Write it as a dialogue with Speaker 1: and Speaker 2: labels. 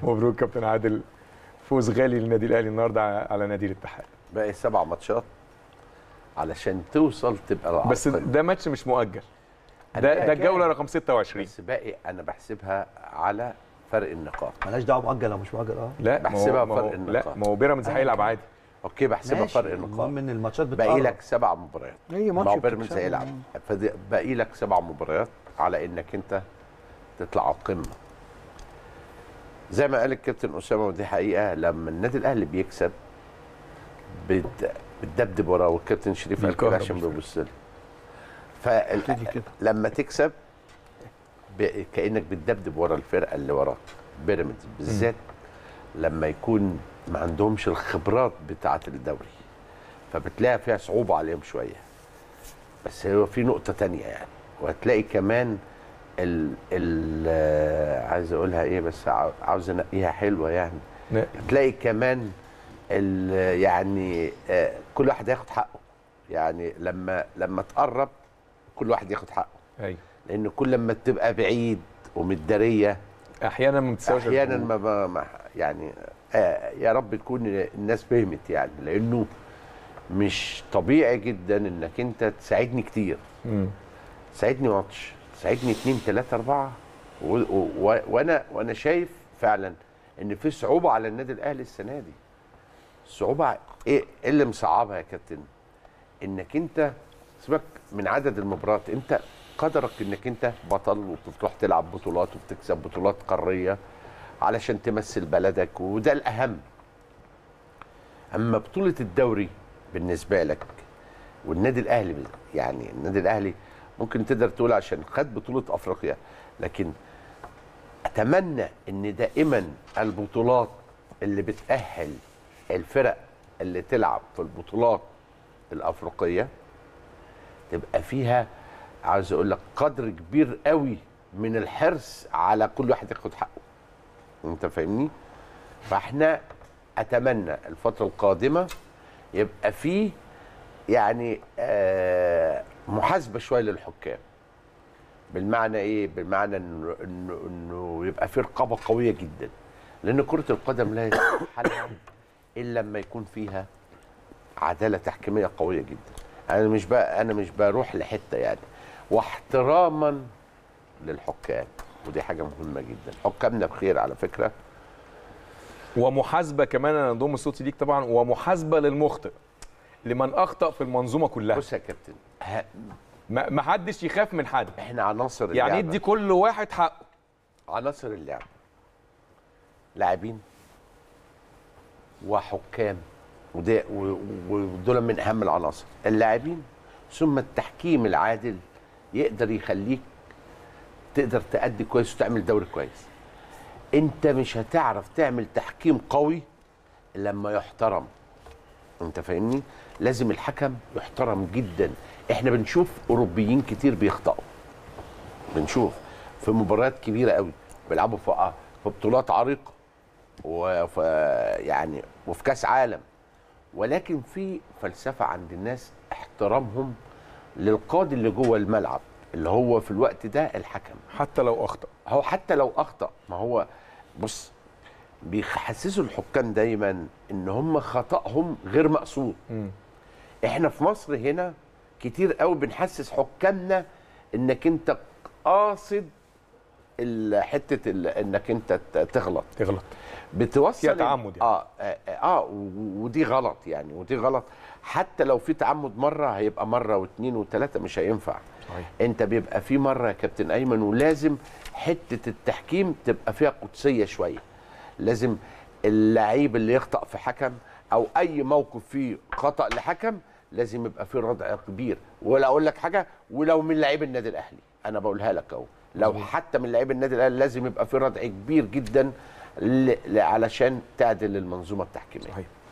Speaker 1: مبروك كابتن عادل فوز غالي للنادي الاهلي النهارده على نادي الاتحاد
Speaker 2: باقي سبع ماتشات علشان توصل تبقى
Speaker 1: بس
Speaker 2: على القمة.
Speaker 1: ده ماتش مش مؤجل
Speaker 2: أنا
Speaker 1: ده
Speaker 2: بقى
Speaker 1: ده
Speaker 2: جاي.
Speaker 1: الجوله رقم 26
Speaker 2: بس باقي انا بحسبها على فرق النقاط
Speaker 3: مالهاش دعوه مؤجل او مش مؤجل اه
Speaker 1: لا ما هو-
Speaker 2: بحسبها
Speaker 1: ما هو-
Speaker 2: فرق
Speaker 1: لا
Speaker 2: النقاط.
Speaker 1: ما هو بيراميدز هيلعب عادي
Speaker 2: اوكي بحسبها
Speaker 3: ماشي.
Speaker 2: فرق النقاط
Speaker 3: المهم ان الماتشات
Speaker 2: باقي
Speaker 3: بتقرب
Speaker 2: لك سبع مباريات
Speaker 4: هي
Speaker 2: ما
Speaker 4: ماتش
Speaker 2: هو بيراميدز
Speaker 4: بتكسبه.
Speaker 2: هيلعب فباقي لك سبع مباريات على انك انت تطلع على القمه زي ما قال الكابتن اسامه ودي حقيقه لما النادي الاهلي بيكسب بت- بتدبدب وراه والكابتن شريف قال كده
Speaker 1: بيكهرب
Speaker 2: عشان
Speaker 1: الفرقة.
Speaker 2: بيبص لي
Speaker 4: تيجي كده.
Speaker 2: فلما تكسب ب- كانك بتدبدب ورا الفرقه اللي وراك بيراميدز بالذات لما يكون ما عندهمش الخبرات بتاعه الدوري فبتلاقي فيها صعوبه عليهم شويه بس هو في نقطه تانية يعني وهتلاقي كمان ال ال آه، عايز اقولها ايه بس عاو- عاوز انقيها حلوه يعني
Speaker 1: لا،
Speaker 2: هتلاقي كمان ال- يعني آه، كل واحد ياخد حقه يعني لما لما تقرب كل واحد ياخد حقه
Speaker 1: ايوه
Speaker 2: لان كل ما تبقى بعيد ومتداريه
Speaker 1: احيانا ما بتساويش
Speaker 2: احيانا
Speaker 1: الجمهور.
Speaker 2: ما, ما ما- يعني آه يا رب تكون الناس فهمت يعني لانه مش طبيعي جدا انك انت تساعدني كتير
Speaker 1: مم.
Speaker 2: تساعدني ماتش تساعدني اتنين تلاته اربعه و و و وانا وانا شايف فعلا ان في صعوبه على النادي الاهلي السنه دي الصعوبه ايه إيه اللي مصعبها يا كابتن انك انت سيبك من عدد المباريات انت قدرك انك انت بطل وبتروح تلعب بطولات وبتكسب بطولات قاريه علشان تمثل بلدك وده الاهم اما بطوله الدوري بالنسبه لك والنادي الاهلي بال- يعني النادي الاهلي ممكن تقدر تقول عشان خد بطوله افريقيا لكن اتمنى ان دائما البطولات اللي بتاهل الفرق اللي تلعب في البطولات الافريقيه تبقى فيها عاوز اقول لك قدر كبير قوي من الحرص على كل واحد ياخد حقه انت فاهمني فاحنا اتمنى الفتره القادمه يبقى فيه يعني آه محاسبه شويه للحكام بالمعنى ايه بالمعنى انه انه, إنه يبقى في رقابه قويه جدا لان كره القدم لا يتم حلها الا لما يكون فيها عداله تحكيميه قويه جدا انا مش بقى انا مش بروح لحته يعني واحتراما للحكام ودي حاجه مهمه جدا حكامنا بخير على فكره
Speaker 1: ومحاسبه كمان انا انضم صوتي ليك طبعا ومحاسبه للمخطئ لمن اخطا في المنظومه كلها
Speaker 2: بص يا كابتن ه-
Speaker 1: ما ما حدش يخاف من حد
Speaker 2: احنا عناصر
Speaker 1: يعني
Speaker 2: اللعبة.
Speaker 1: ادي كل واحد حقه
Speaker 2: عناصر اللعبه لاعبين وحكام وده و- ودول من اهم العناصر اللاعبين ثم التحكيم العادل يقدر يخليك تقدر تأدي كويس وتعمل دوري كويس انت مش هتعرف تعمل تحكيم قوي إلا لما يحترم انت فاهمني لازم الحكم يحترم جدا احنا بنشوف اوروبيين كتير بيخطئوا بنشوف في مباريات كبيره قوي بيلعبوا في في بطولات عريقه وفي يعني وفي كاس عالم ولكن في فلسفه عند الناس احترامهم للقاضي اللي جوه الملعب اللي هو في الوقت ده الحكم
Speaker 1: حتى لو اخطا
Speaker 2: هو حتى لو اخطا ما هو بص بيحسسوا الحكام دايما ان هم خطاهم غير مقصود
Speaker 1: مم.
Speaker 2: احنا في مصر هنا كتير قوي بنحسس حكامنا انك انت قاصد ال- حته ال- انك انت ت- تغلط
Speaker 1: تغلط
Speaker 2: بتوصل
Speaker 1: فيها تعمد يعني.
Speaker 2: اه اه, آه و- ودي غلط يعني ودي غلط حتى لو في تعمد مره هيبقى مره واثنين وثلاثه مش هينفع
Speaker 1: صحيح.
Speaker 2: انت بيبقى في مره يا كابتن ايمن ولازم حته التحكيم تبقى فيها قدسيه شويه لازم اللعيب اللي يخطأ في حكم او اي موقف فيه خطأ لحكم لازم يبقى فيه ردع كبير ولا اقول لك حاجه ولو من لعيب النادي الاهلي انا بقولها لك اهو لو حتى من لعيب النادي الاهلي لازم يبقى فيه ردع كبير جدا ل... ل... علشان تعدل المنظومه التحكيميه
Speaker 1: صحيح